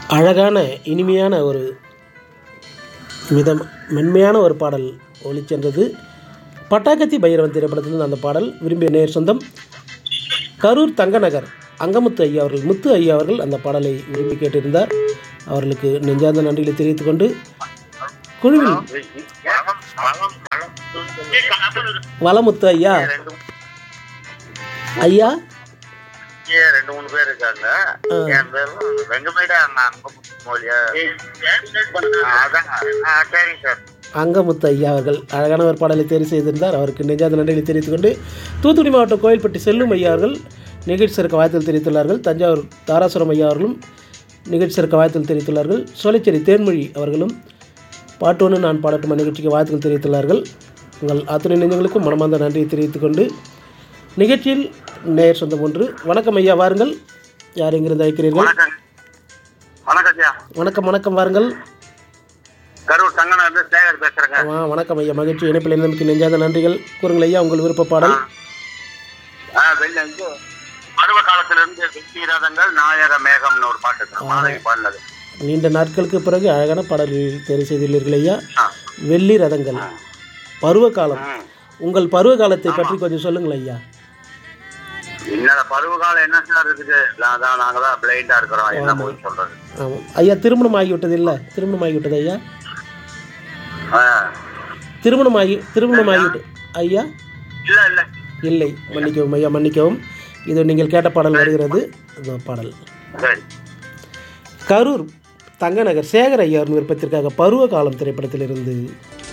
அழகான இனிமையான ஒரு மிதம் மென்மையான ஒரு பாடல் ஒளிச்சென்றது பட்டாக்கத்தி பைரவன் திரைப்படத்தில் அந்த பாடல் விரும்பிய நேர் சொந்தம் கரூர் தங்கநகர் அங்கமுத்து ஐயா அவர்கள் முத்து ஐயா அவர்கள் அந்த பாடலை விரும்பி கேட்டிருந்தார் அவர்களுக்கு நெஞ்சார்ந்த நன்றிகளை தெரிவித்துக் கொண்டு குழுவில் வளமுத்து ஐயா ரெண்டு ஐயா இங்கே ரெண்டு மூணு பேர் இருக்காங்க என் பேர் வெங்கமேடா நான் மொழியா அதான் ஆ, சரிங்க சார் அங்கமுத்து ஐயா அவர்கள் அழகான ஒரு பாடலை தேர்வு செய்திருந்தார் அவருக்கு நெஞ்சார்ந்த நன்றிகளை தெரிவித்துக் கொண்டு தூத்துக்குடி மாவட்டம் கோயில்பட்டி செல்லும் ஐயா அவர்கள் நிகழ்ச்சி சிறக்க வாழ்த்தில் தெரிவித்துள்ளார்கள் தஞ்சாவூர் தாராசுரம் ஐயா அவர்களும் நிகழ்ச்சி சிறக்க வாழ்த்தில் தெரிவித்துள்ளார்கள் சோலைச்சேரி தேன்மொழி அவர்களும் பாட்டு ஒன்று நான் பாடட்டுமா நிகழ்ச்சிக்கு வாழ்த்துக்கள் தெரிவித்துள்ளார்கள் உங்கள் அத்துணை நெஞ்சங்களுக்கும் மனமார்ந்த நன்றியை தெரிவித்துக் கொண்டு நிகழ்ச்சியில் நேயர் சொந்தம் ஒன்று வணக்கம் ஐயா வாருங்கள் யார் எங்கிருந்து அழைக்கிறீர்கள் வணக்கம் வணக்கம் ஐயா வணக்கம் வணக்கம் வாருங்கள் கரூர் தங்கநகர்ல சேகர் பேசுறேங்க ஆ வணக்கம் ஐயா மகிழ்ச்சி இணைப்பில் இருந்தமைக்கு நெஞ்சாத நன்றிகள் கூறுங்கள் ஐயா உங்கள் விருப்ப பாடல் ஆ, வெள்ள இது பருவ காலத்துல இருந்து வெற்றிரதங்கள் நாயக மேகம்னு ஒரு பாட்டு இருக்கு. மாதவி பாடினது நீண்ட நாட்களுக்கு பிறகு அழகான பாடல்கள் தேர்வு செய்துள்ளீர்கள் ஐயா ஆ. வெள்ளி ரதங்கள் பருவ காலம் ம். உங்கள் பருவ காலத்தை பற்றி கொஞ்சம் சொல்லுங்கள் ஐயா என்னோட பருவ காலம் என்ன சார் இருக்குது அதான் நாங்க தான் பிளைண்டா இருக்கிறோம் என்ன போய் சொல்றது ஆமாம் ஐயா திருமணம் ஆகிவிட்டது இல்லை திருமணம் ஆகிவிட்டது ஐயா ஆ. திருமணம் ஆகி திருமணம் ஆகிவிட்டு ஐயா இல்ல இல்ல இல்லை மன்னிக்கவும் ஐயா மன்னிக்கவும் இது நீங்கள் கேட்ட பாடல் வருகிறது இந்த பாடல் சரி கரூர் தங்கநகர் சேகர் ஐயாவின் விருப்பத்திற்காக பருவ காலம் திரைப்படத்திலிருந்து